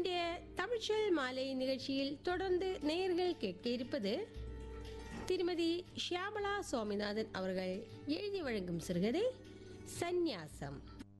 இன்றைய தமிழ்ச்சொல் மாலை நிகழ்ச்சியில் தொடர்ந்து நேயர்கள் கேட்க இருப்பது திருமதி ஷியாமலா சுவாமிநாதன் அவர்கள் எழுதி வழங்கும் சிறுகதை சந்நியாசம்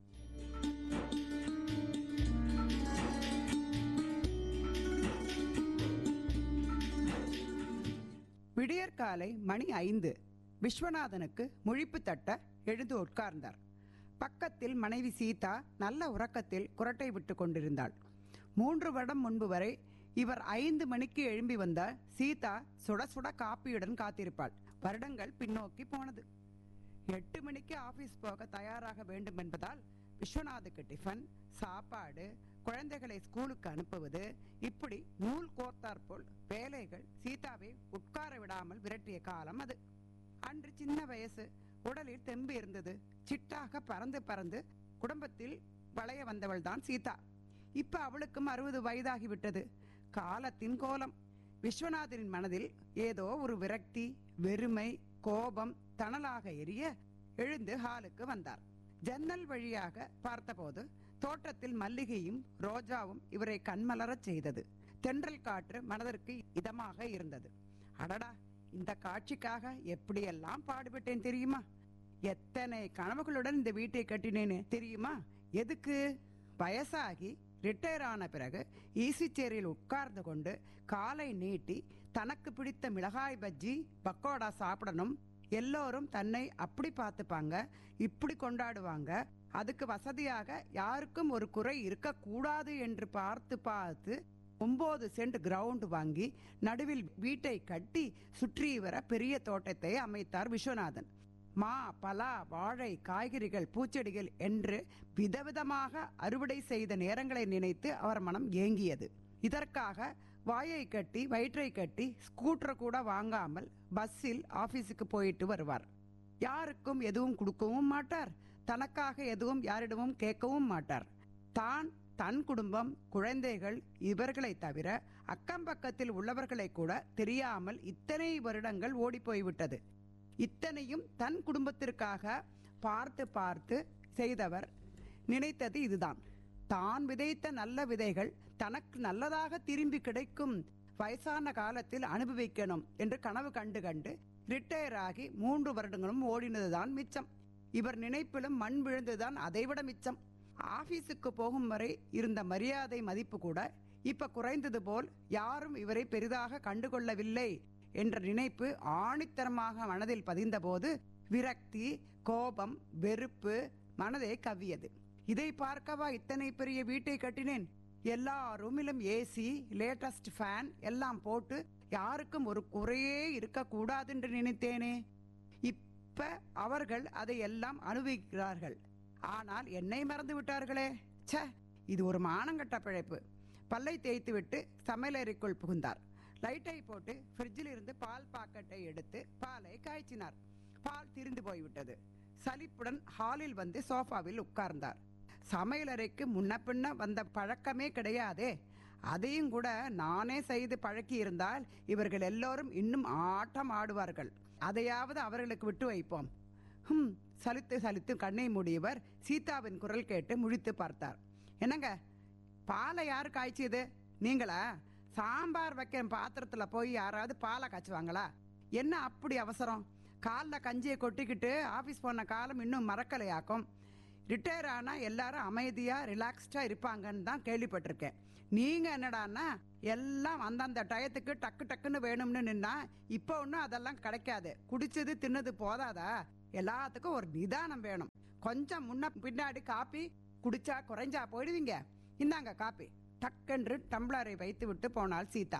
விடியற்காலை மணி ஐந்து விஸ்வநாதனுக்கு முழிப்பு தட்ட எழுந்து உட்கார்ந்தார் பக்கத்தில் மனைவி சீதா நல்ல உறக்கத்தில் குரட்டை விட்டு கொண்டிருந்தாள் மூன்று வருடம் முன்பு வரை இவர் ஐந்து மணிக்கு எழும்பி வந்தால் சீதா சுட சுட காப்பியுடன் காத்திருப்பாள் வருடங்கள் பின்னோக்கி போனது எட்டு மணிக்கு ஆபீஸ் போக தயாராக வேண்டும் என்பதால் விஸ்வநாதுக்கு டிஃபன் சாப்பாடு குழந்தைகளை ஸ்கூலுக்கு அனுப்புவது இப்படி நூல் கோர்த்தாற் போல் வேலைகள் சீதாவை உட்கார விடாமல் விரட்டிய காலம் அது அன்று சின்ன வயசு உடலில் தெம்பு இருந்தது சிட்டாக பறந்து பறந்து குடும்பத்தில் வளைய வந்தவள் தான் சீதா இப்ப அவளுக்கும் அறுபது வயதாகி விட்டது காலத்தின் கோலம் விஸ்வநாதனின் மனதில் ஏதோ ஒரு விரக்தி வெறுமை கோபம் தணலாக எரிய எழுந்து ஹாலுக்கு வந்தார் ஜன்னல் வழியாக பார்த்தபோது தோட்டத்தில் மல்லிகையும் ரோஜாவும் இவரை கண்மலரச் செய்தது தென்றல் காற்று மனதிற்கு இதமாக இருந்தது அடடா இந்த காட்சிக்காக எப்படியெல்லாம் பாடுபட்டேன் தெரியுமா எத்தனை கனவுகளுடன் இந்த வீட்டை கட்டினேன்னு தெரியுமா எதுக்கு வயசாகி ரிட்டையர் ஆன பிறகு ஈசி சேரில் உட்கார்ந்து கொண்டு காலை நீட்டி தனக்கு பிடித்த மிளகாய் பஜ்ஜி பக்கோடா சாப்பிடணும் எல்லோரும் தன்னை அப்படி பார்த்துப்பாங்க இப்படி கொண்டாடுவாங்க அதுக்கு வசதியாக யாருக்கும் ஒரு குறை இருக்கக்கூடாது என்று பார்த்து பார்த்து ஒன்பது சென்ட் கிரவுண்ட் வாங்கி நடுவில் வீட்டை கட்டி சுற்றி வர பெரிய தோட்டத்தை அமைத்தார் விஸ்வநாதன் மா பலா வாழை காய்கறிகள் பூச்செடிகள் என்று விதவிதமாக அறுவடை செய்த நேரங்களை நினைத்து அவர் மனம் ஏங்கியது இதற்காக வாயை கட்டி வயிற்றை கட்டி ஸ்கூட்டர் கூட வாங்காமல் பஸ்ஸில் ஆபீஸுக்கு போயிட்டு வருவார் யாருக்கும் எதுவும் கொடுக்கவும் மாட்டார் தனக்காக எதுவும் யாரிடமும் கேட்கவும் மாட்டார் தான் தன் குடும்பம் குழந்தைகள் இவர்களை தவிர அக்கம் பக்கத்தில் உள்ளவர்களை கூட தெரியாமல் இத்தனை வருடங்கள் ஓடி போய்விட்டது இத்தனையும் தன் குடும்பத்திற்காக பார்த்து பார்த்து செய்தவர் நினைத்தது இதுதான் தான் விதைத்த நல்ல விதைகள் தனக்கு நல்லதாக திரும்பி கிடைக்கும் வயசான காலத்தில் அனுபவிக்கணும் என்று கனவு கண்டு கண்டு ரிட்டையர் ஆகி மூன்று வருடங்களும் ஓடினதுதான் மிச்சம் இவர் நினைப்பிலும் மண் விழுந்ததுதான் அதைவிட மிச்சம் ஆபீஸுக்கு போகும் வரை இருந்த மரியாதை மதிப்பு கூட இப்ப குறைந்தது போல் யாரும் இவரை பெரிதாக கண்டுகொள்ளவில்லை என்ற நினைப்பு ஆணித்தரமாக மனதில் பதிந்தபோது விரக்தி கோபம் வெறுப்பு மனதை கவ்வியது இதை பார்க்கவா இத்தனை பெரிய வீட்டை கட்டினேன் எல்லா ரூமிலும் ஏசி லேட்டஸ்ட் ஃபேன் எல்லாம் போட்டு யாருக்கும் ஒரு குறையே இருக்கக்கூடாது என்று நினைத்தேனே இப்ப அவர்கள் அதை எல்லாம் அனுபவிக்கிறார்கள் ஆனால் என்னை மறந்து விட்டார்களே ச்சே இது ஒரு மானங்கட்ட பிழைப்பு பல்லை தேய்த்து விட்டு சமையலறைக்குள் புகுந்தார் லைட்டை போட்டு ஃப்ரிட்ஜில் இருந்து பால் பாக்கெட்டை எடுத்து பாலை காய்ச்சினார் பால் திரிந்து போய்விட்டது சலிப்புடன் ஹாலில் வந்து சோஃபாவில் உட்கார்ந்தார் சமையலறைக்கு முன்ன பின்ன வந்த பழக்கமே கிடையாதே அதையும் கூட நானே செய்து பழக்கி இருந்தால் இவர்கள் எல்லோரும் இன்னும் ஆட்டம் ஆடுவார்கள் அதையாவது அவர்களுக்கு விட்டு வைப்போம் ஹம் சலித்து சலித்து கண்ணை மூடியவர் சீதாவின் குரல் கேட்டு முழித்து பார்த்தார் என்னங்க பாலை யார் காய்ச்சியது நீங்களா சாம்பார் வைக்கிற பாத்திரத்துல போய் யாராவது பாலை காய்ச்சுவாங்களா என்ன அப்படி அவசரம் காலில் கஞ்சியை கொட்டிக்கிட்டு ஆஃபீஸ் போன காலம் இன்னும் மறக்கலையாக்கும் ரிட்டையர் ஆனா எல்லாரும் அமைதியா ரிலாக்ஸ்டா இருப்பாங்கன்னு தான் கேள்விப்பட்டிருக்கேன் நீங்க என்னடான்னா எல்லாம் அந்தந்த டயத்துக்கு டக்கு டக்குன்னு வேணும்னு நின்னா இப்போ ஒன்றும் அதெல்லாம் கிடைக்காது குடிச்சது தின்னது போதாதா எல்லாத்துக்கும் ஒரு நிதானம் வேணும் கொஞ்சம் முன்ன பின்னாடி காப்பி குடிச்சா குறைஞ்சா போயிடுவீங்க இந்தாங்க காப்பி டக்கென்று டம்ளரை வைத்து விட்டு போனாள் சீதா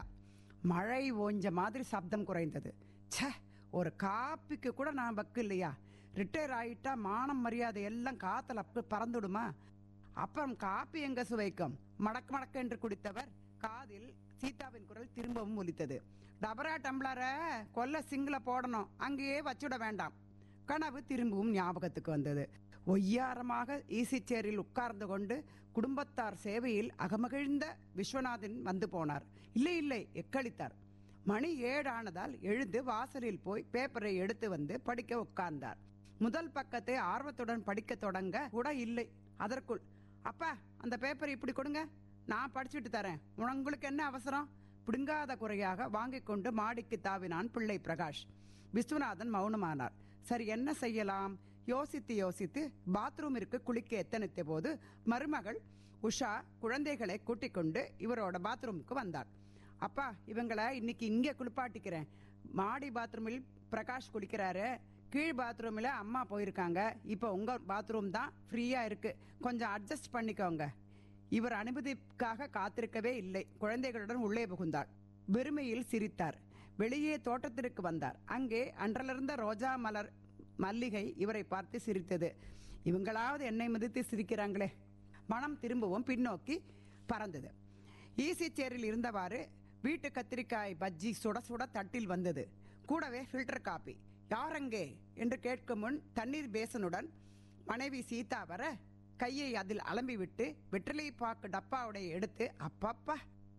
மழை ஓஞ்ச மாதிரி சப்தம் குறைந்தது ச்சே ஒரு காப்பிக்கு கூட நான் வக்கு இல்லையா ரிட்டையர் ஆயிட்டா மானம் மரியாதை எல்லாம் காத்துல அப்படி பறந்துடுமா அப்புறம் காப்பி எங்க சுவைக்கும் மடக்கு மடக்கு என்று குடித்தவர் காதில் சீதாவின் குரல் திரும்பவும் ஒலித்தது டபரா டம்ளரை கொல்ல சிங்கில போடணும் அங்கேயே வச்சுட வேண்டாம் கனவு திரும்பவும் ஞாபகத்துக்கு வந்தது ஒய்யாரமாக ஈசி சேரில் உட்கார்ந்து கொண்டு குடும்பத்தார் சேவையில் அகமகிழ்ந்த விஸ்வநாதன் வந்து போனார் இல்லை இல்லை எக்களித்தார் மணி ஏழானதால் எழுந்து வாசலில் போய் பேப்பரை எடுத்து வந்து படிக்க உட்கார்ந்தார் முதல் பக்கத்தை ஆர்வத்துடன் படிக்க தொடங்க கூட இல்லை அதற்குள் அப்பா அந்த பேப்பர் இப்படி கொடுங்க நான் படிச்சுட்டு தரேன் உங்களுக்கு என்ன அவசரம் பிடுங்காத குறையாக வாங்கிக் கொண்டு மாடிக்கு தாவினான் பிள்ளை பிரகாஷ் விஸ்வநாதன் மௌனமானார் சரி என்ன செய்யலாம் யோசித்து யோசித்து பாத்ரூமிற்கு குளிக்க எத்தனித்த போது மருமகள் உஷா குழந்தைகளை கூட்டிக் கொண்டு இவரோட பாத்ரூமுக்கு வந்தாள் அப்பா இவங்களை இன்னைக்கு இங்கே குளிப்பாட்டிக்கிறேன் மாடி பாத்ரூமில் பிரகாஷ் குளிக்கிறாரு கீழ் பாத்ரூமில் அம்மா போயிருக்காங்க இப்போ உங்கள் பாத்ரூம் தான் ஃப்ரீயாக இருக்குது கொஞ்சம் அட்ஜஸ்ட் பண்ணிக்கோங்க இவர் அனுமதிக்காக காத்திருக்கவே இல்லை குழந்தைகளுடன் உள்ளே புகுந்தாள் வெறுமையில் சிரித்தார் வெளியே தோட்டத்திற்கு வந்தார் அங்கே அன்றலிருந்த ரோஜா மலர் மல்லிகை இவரை பார்த்து சிரித்தது இவங்களாவது என்னை மதித்து சிரிக்கிறாங்களே மனம் திரும்பவும் பின்னோக்கி பறந்தது ஈசி சேரில் இருந்தவாறு வீட்டு கத்திரிக்காய் பஜ்ஜி சுட சுட தட்டில் வந்தது கூடவே ஃபில்டர் காபி யாரங்கே என்று கேட்கும் முன் தண்ணீர் பேசனுடன் மனைவி சீதா வர கையை அதில் அலம்பிவிட்டு வெற்றிலை பாக்கு டப்பாவுடைய எடுத்து அப்பப்பா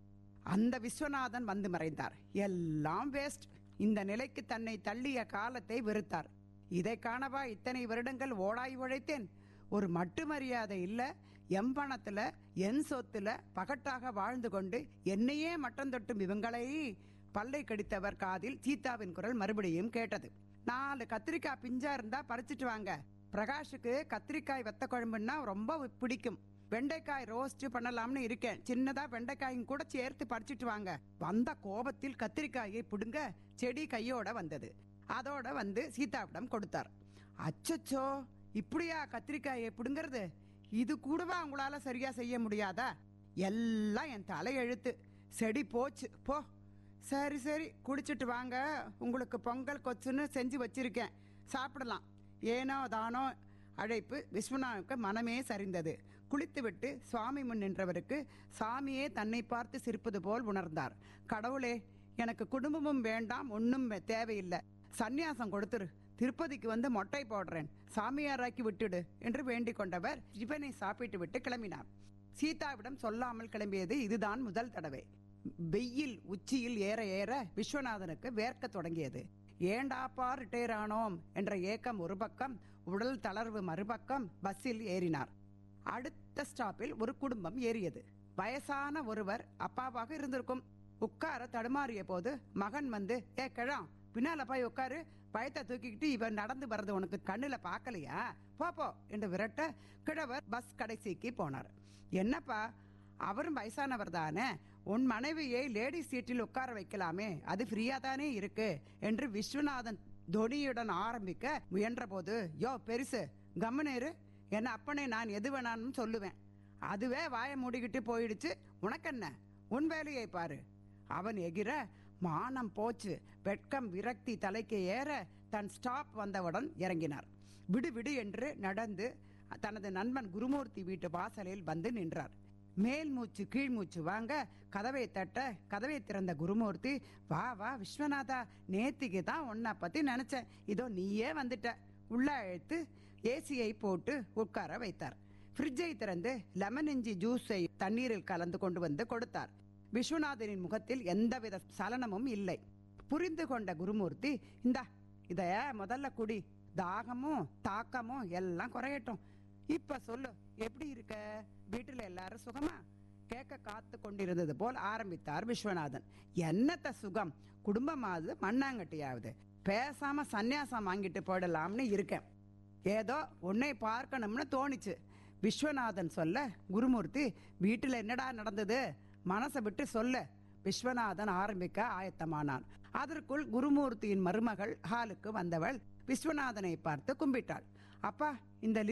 அந்த விஸ்வநாதன் வந்து மறைந்தார் எல்லாம் வேஸ்ட் இந்த நிலைக்கு தன்னை தள்ளிய காலத்தை வெறுத்தார் இதை காணவா இத்தனை வருடங்கள் ஓடாய் உழைத்தேன் ஒரு மட்டு மரியாதை இல்ல எம் பணத்துல என் சொத்துல பகட்டாக வாழ்ந்து கொண்டு என்னையே மட்டம் தொட்டும் இவங்களை பல்லை கடித்தவர் காதில் சீதாவின் குரல் மறுபடியும் கேட்டது நாலு கத்திரிக்காய் பிஞ்சா இருந்தா பறிச்சிட்டு வாங்க பிரகாஷுக்கு கத்திரிக்காய் வெத்த குழம்புன்னா ரொம்ப பிடிக்கும் வெண்டைக்காய் ரோஸ்ட் பண்ணலாம்னு இருக்கேன் சின்னதா வெண்டைக்காயும் கூட சேர்த்து பறிச்சிட்டு வாங்க வந்த கோபத்தில் கத்திரிக்காயை பிடுங்க செடி கையோட வந்தது அதோட வந்து சீதாவிடம் கொடுத்தார் அச்சச்சோ இப்படியா கத்திரிக்காயை பிடுங்கிறது இது கூடவா உங்களால சரியா செய்ய முடியாதா எல்லாம் என் தலையெழுத்து செடி போச்சு போ சரி சரி குடிச்சிட்டு வாங்க உங்களுக்கு பொங்கல் கொச்சுன்னு செஞ்சு வச்சிருக்கேன் சாப்பிடலாம் ஏனோ தானோ அழைப்பு விஸ்வநாவுக்கு மனமே சரிந்தது குளித்துவிட்டு சுவாமி முன் நின்றவருக்கு சாமியே தன்னை பார்த்து சிரிப்பது போல் உணர்ந்தார் கடவுளே எனக்கு குடும்பமும் வேண்டாம் ஒன்றும் தேவையில்லை சந்நியாசம் கொடுத்துரு திருப்பதிக்கு வந்து மொட்டை போடுறேன் சாமியாராக்கி விட்டுடு என்று வேண்டிக் கொண்டவர் டிஃபனை சாப்பிட்டு விட்டு கிளம்பினார் சீதாவிடம் சொல்லாமல் கிளம்பியது இதுதான் முதல் தடவை வெயில் உச்சியில் ஏற ஏற விஸ்வநாதனுக்கு வேர்க்க தொடங்கியது ஏண்டாப்பா ரிட்டையர் ஆனோம் என்ற ஏக்கம் ஒரு பக்கம் உடல் தளர்வு மறுபக்கம் பஸ்ஸில் ஏறினார் அடுத்த ஸ்டாப்பில் ஒரு குடும்பம் ஏறியது வயசான ஒருவர் அப்பாவாக இருந்திருக்கும் உட்கார தடுமாறிய போது மகன் வந்து ஏ கிழம் பின்னால போய் உட்காரு பயத்தை தூக்கிக்கிட்டு இவன் நடந்து வர்றது உனக்கு கண்ணுல பார்க்கலையா போ போ என்று விரட்ட கிழவர் பஸ் கடைசிக்கு போனார் என்னப்பா அவரும் வயசானவர் தானே உன் மனைவியை லேடி சீட்டில் உட்கார வைக்கலாமே அது ஃப்ரீயா தானே இருக்கு என்று விஸ்வநாதன் தொனியுடன் ஆரம்பிக்க முயன்றபோது யோ பெருசு கம்மனேரு என்ன அப்பனை நான் எது வேணாலும் சொல்லுவேன் அதுவே வாயை மூடிக்கிட்டு போயிடுச்சு உனக்கென்ன உன் வேலையை பாரு அவன் எகிர மானம் போச்சு வெட்கம் விரக்தி தலைக்கு ஏற தன் ஸ்டாப் வந்தவுடன் இறங்கினார் விடு விடு என்று நடந்து தனது நண்பன் குருமூர்த்தி வீட்டு வாசலில் வந்து நின்றார் மேல் மூச்சு கீழ் மூச்சு வாங்க கதவை தட்ட கதவை திறந்த குருமூர்த்தி வா வா விஸ்வநாதா நேத்திக்கு தான் உன்னை பத்தி நினைச்சேன் இதோ நீயே வந்துட்ட உள்ள அழைத்து ஏசியை போட்டு உட்கார வைத்தார் ஃப்ரிட்ஜை திறந்து லெமன் இஞ்சி ஜூஸை தண்ணீரில் கலந்து கொண்டு வந்து கொடுத்தார் விஸ்வநாதனின் முகத்தில் எந்தவித சலனமும் இல்லை புரிந்து கொண்ட குருமூர்த்தி இந்தா இத முதல்ல குடி தாகமும் தாக்கமும் எல்லாம் குறையட்டும் இப்ப சொல்லு எப்படி இருக்க வீட்டுல எல்லாரும் சுகமா கேட்க காத்து கொண்டிருந்தது போல் ஆரம்பித்தார் விஸ்வநாதன் என்னத்த சுகம் குடும்பமாவது மண்ணாங்கட்டியாவது பேசாம சந்நியாசம் வாங்கிட்டு போயிடலாம்னு இருக்கேன் ஏதோ உன்னை பார்க்கணும்னு தோணிச்சு விஸ்வநாதன் சொல்ல குருமூர்த்தி வீட்டுல என்னடா நடந்தது மனசை விட்டு சொல்ல விஸ்வநாதன் ஆரம்பிக்க ஆயத்தமானான் அதற்குள் குருமூர்த்தியின் மருமகள் ஹாலுக்கு வந்தவள் விஸ்வநாதனை பார்த்து கும்பிட்டாள் அப்பா இந்த